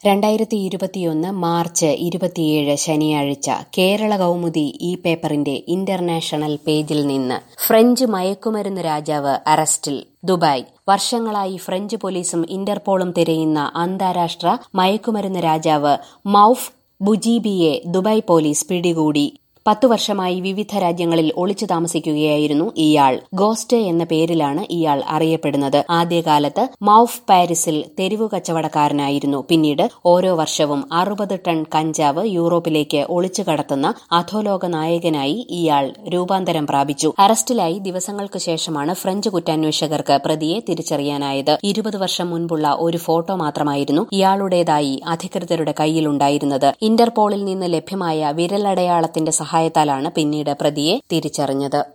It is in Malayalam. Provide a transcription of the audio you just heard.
രണ്ടായിരത്തി ഇരുപത്തിയൊന്ന് മാർച്ച് ഇരുപത്തിയേഴ് ശനിയാഴ്ച കേരള കൗമുദി ഈ പേപ്പറിന്റെ ഇന്റർനാഷണൽ പേജിൽ നിന്ന് ഫ്രഞ്ച് മയക്കുമരുന്ന് രാജാവ് അറസ്റ്റിൽ ദുബായ് വർഷങ്ങളായി ഫ്രഞ്ച് പോലീസും ഇന്റർപോളും തിരയുന്ന അന്താരാഷ്ട്ര മയക്കുമരുന്ന് രാജാവ് മൌഫ് ബുജീബിയെ ദുബായ് പോലീസ് പിടികൂടി പത്തു വർഷമായി വിവിധ രാജ്യങ്ങളിൽ ഒളിച്ചു താമസിക്കുകയായിരുന്നു ഇയാൾ ഗോസ്റ്റ് എന്ന പേരിലാണ് ഇയാൾ അറിയപ്പെടുന്നത് ആദ്യകാലത്ത് മൌഫ് പാരീസിൽ തെരുവു കച്ചവടക്കാരനായിരുന്നു പിന്നീട് ഓരോ വർഷവും അറുപത് ടൺ കഞ്ചാവ് യൂറോപ്പിലേക്ക് ഒളിച്ചു കടത്തുന്ന അധോലോക നായകനായി ഇയാൾ രൂപാന്തരം പ്രാപിച്ചു അറസ്റ്റിലായി ദിവസങ്ങൾക്ക് ശേഷമാണ് ഫ്രഞ്ച് കുറ്റാന്വേഷകർക്ക് പ്രതിയെ തിരിച്ചറിയാനായത് ഇരുപത് വർഷം മുൻപുള്ള ഒരു ഫോട്ടോ മാത്രമായിരുന്നു ഇയാളുടേതായി അധികൃതരുടെ കയ്യിലുണ്ടായിരുന്നത് ഇന്റർപോളിൽ നിന്ന് ലഭ്യമായ വിരലടയാളത്തിന്റെ സഹായത്താലാണ് പിന്നീട് പ്രതിയെ തിരിച്ചറിഞ്ഞത്